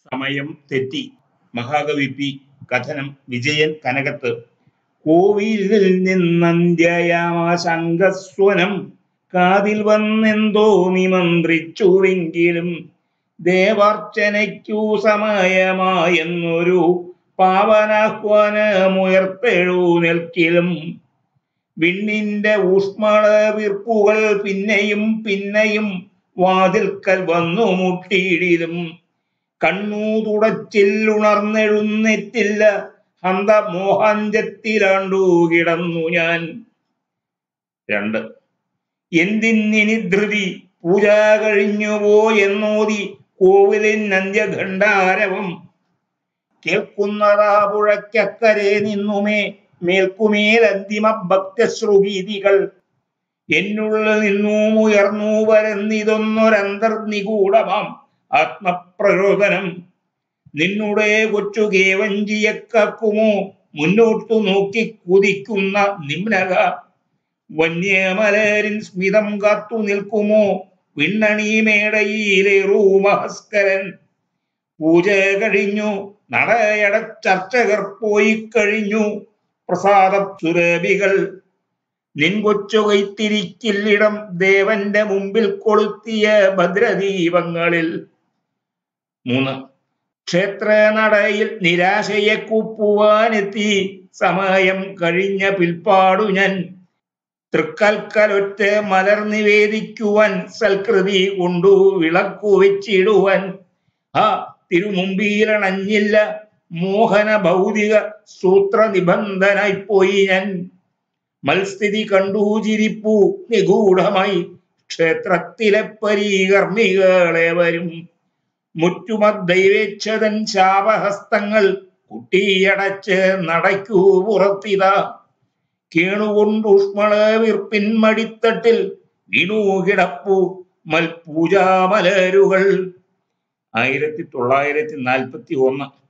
സമയം തെറ്റി മഹാകവി പി കഥനം വിജയൻ കനകത്ത് കോവിലിൽ നിന്നന്ത്യയാമാശങ്കസ്വനം കാതിൽ വന്നെന്തോ നിമന്ത്രിച്ചുവെങ്കിലും ദേവാർച്ചനയ്ക്കു സമയമായെന്നൊരു പാവനാഹ്വാനമുയർത്തെഴുന്നേൽക്കിലും വിണ്ണിന്റെ ഊഷ്മള വിർപ്പുകൾ പിന്നെയും പിന്നെയും വാതിൽക്കൽ വന്നു മുട്ടിയിടിലും കണ്ണു തുടച്ചില്ലുണർന്നെഴുന്നേറ്റില്ല ഹന്ത മോഹാഞ്ചത്തിലാണ്ടു കിടന്നു ഞാൻ രണ്ട് എന്തിന്നിനി ധൃതി പൂജ കഴിഞ്ഞുവോ എന്നോതി കോവിലിൻ അന്ത്യഘണ്ഡാരവം കേൾക്കുന്നതാ പുഴയ്ക്കക്കരെ നിന്നുമേ മേൽക്കുമേൽ അന്തിമ ഭക്തശ്രുഗീതികൾ എന്നുള്ളിൽ നിന്നും ഉയർന്നു വരുന്നിതൊന്നൊരന്തർനിഗൂഢമാം ആത്മപ്രചോദനം നിന്നുടെ കൊച്ചു കേവഞ്ചിയക്കാക്കുമോ മുന്നോട്ടു നോക്കി കുതിക്കുന്ന നിമ്നക വന്യമലരിൻ സ്മിതം കാത്തു നിൽക്കുമോ വിണ്ണണി മേടയിലേറൂ മഹസ്കരൻ പൂജ കഴിഞ്ഞു നടയടച്ചർച്ചകർ പോയി കഴിഞ്ഞു പ്രസാദ സുരഭികൾ നിൻ കൊച്ചു കൈത്തിരിക്കില്ലിടം ദേവന്റെ മുമ്പിൽ കൊളുത്തിയ ഭദ്രദീപങ്ങളിൽ മൂന്ന് ക്ഷേത്ര നടയിൽ നിരാശയെ കൂപ്പുവാനെത്തി സമയം കഴിഞ്ഞ പിൽപ്പാടു ഞാൻ തൃക്കൽക്കലൊറ്റ മലർ നിവേദിക്കുവാൻ സൽകൃതി കൊണ്ടു വിളക്കു വെച്ചിടുവാൻ ആ തിരുമുമ്പിലണഞ്ഞില്ല മോഹന ഭൗതിക സൂത്ര നിബന്ധനായി പോയി ഞാൻ മത്സ്ഥിതി കണ്ടു ചിരിപ്പു നിഗൂഢമായി ക്ഷേത്രത്തിലെ പരീകർമ്മികളേവരും മുറ്റുമദ്ദൈവേച്ഛതൻ ശാപഹസ്തങ്ങൾ കുട്ടിയടച്ച് നടക്കൂ പുറത്തിതാ കേണുകൊണ്ട് ഊഷ്മള വിർപ്പിൻ മടിത്തട്ടിൽ വീണു കിടപ്പു മൽപൂജാമലരുകൾ ആയിരത്തി തൊള്ളായിരത്തി നാൽപ്പത്തി ഒന്ന്